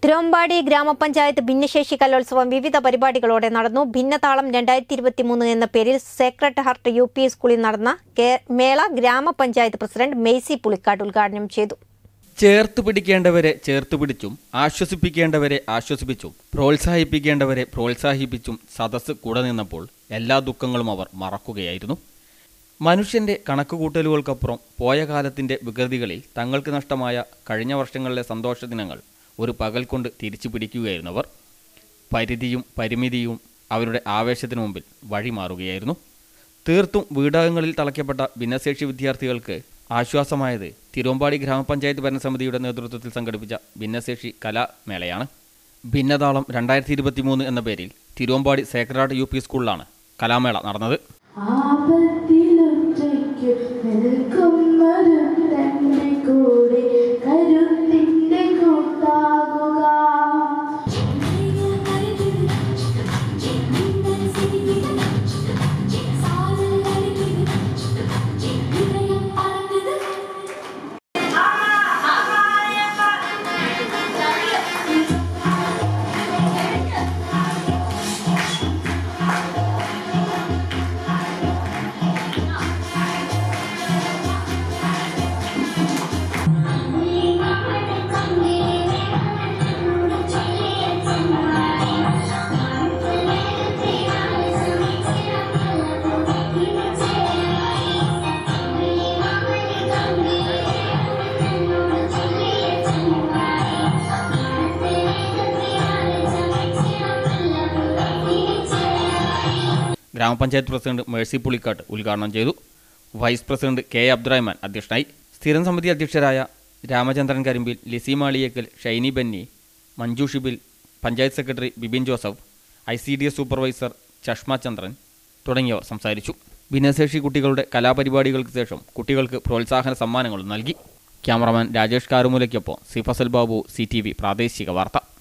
തിരുവമ്പാടി ഗ്രാമപഞ്ചായത്ത് ഭിന്നശേഷി കലോത്സവം വിവിധ പരിപാടികളോടെ നടന്നു ഭിന്നതാളം രണ്ടായിരത്തി ഇരുപത്തിമൂന്ന് എന്ന പേരിൽ സേക്രട്ട് ഹാർട്ട് യു പി സ്കൂളിൽ നടന്ന കേ- മേള ഗ്രാമപഞ്ചായത്ത് പ്രസിഡന്റ് മെയ്സി പുളിക്കാട് ഉദ്ഘാടനം ചെയ്തു ചേർത്ത് പിടിക്കേണ്ടവരെ ചേർത്ത് പിടിച്ചും ആശ്വസിപ്പിക്കേണ്ടവരെ ആശ്വസിപ്പിച്ചും പ്രോത്സാഹിപ്പിക്കേണ്ടവരെ പ്രോത്സാഹിപ്പിച്ചും സദസ്സ് കൂടെ നിന്നപ്പോൾ എല്ലാ ദുഃഖങ്ങളും അവർ മറക്കുകയായിരുന്നു മനുഷ്യന്റെ കണക്കുകൂട്ടലുകൾക്കപ്പുറം പോയ കാലത്തിന്റെ വികൃതികളിൽ തങ്ങൾക്ക് നഷ്ടമായ കഴിഞ്ഞ വർഷങ്ങളിലെ സന്തോഷ ദിനങ്ങൾ ഒരു പകൽ കൊണ്ട് തിരിച്ചു പിടിക്കുകയായിരുന്നവർ പരിധിയും പരിമിതിയും അവരുടെ ആവേശത്തിനു മുമ്പിൽ വഴിമാറുകയായിരുന്നു തീർത്തും വീടകങ്ങളിൽ തളയ്ക്കപ്പെട്ട ഭിന്നശേഷി വിദ്യാർത്ഥികൾക്ക് ആശ്വാസമായത് തിരുവമ്പാടി ഗ്രാമപഞ്ചായത്ത് ഭരണസമിതിയുടെ നേതൃത്വത്തിൽ സംഘടിപ്പിച്ച ഭിന്നശേഷി കലാമേളയാണ് ഭിന്നതാളം രണ്ടായിരത്തി ഇരുപത്തി മൂന്ന് എന്ന പേരിൽ തിരുവമ്പാടി സേക്രഡ് യു പി സ്കൂളിലാണ് കലാമേള നടന്നത് ആപത്തിലൊറ്റയ്ക്കു നിൽക്കുന്നൊരു തന്റെ കൂടെ കരുത്തിന്റെ കൂട്ടാകുക ഗ്രാമപഞ്ചായത്ത് പ്രസിഡന്റ് മേഴ്സി പുളിക്കാട്ട് ഉദ്ഘാടനം ചെയ്തു വൈസ് പ്രസിഡന്റ് കെ അബ്ദുറഹ്മാൻ അധ്യക്ഷനായി സ്ഥിരം സമിതി അധ്യക്ഷരായ Ramachandran Karimbil Lizy Maliyekkal Shiny Benny Manju Shibil panchayat secretary Bibin Joseph I C D S supervisor Chashma Chandran തുടങ്ങിയവർ സംസാരിച്ചു ഭിന്നശേഷി കുട്ടികളുടെ കലാപരിപാടികൾക്ക് ശേഷം കുട്ടികൾക്ക് പ്രോത്സാഹന സമ്മാനങ്ങളും നൽകി ക്യാമറമാൻ രാജേഷ് കാരുമൂലയ്ക്കൊപ്പം C Fasal Babu C T V പ്രാദേശിക വാർത്ത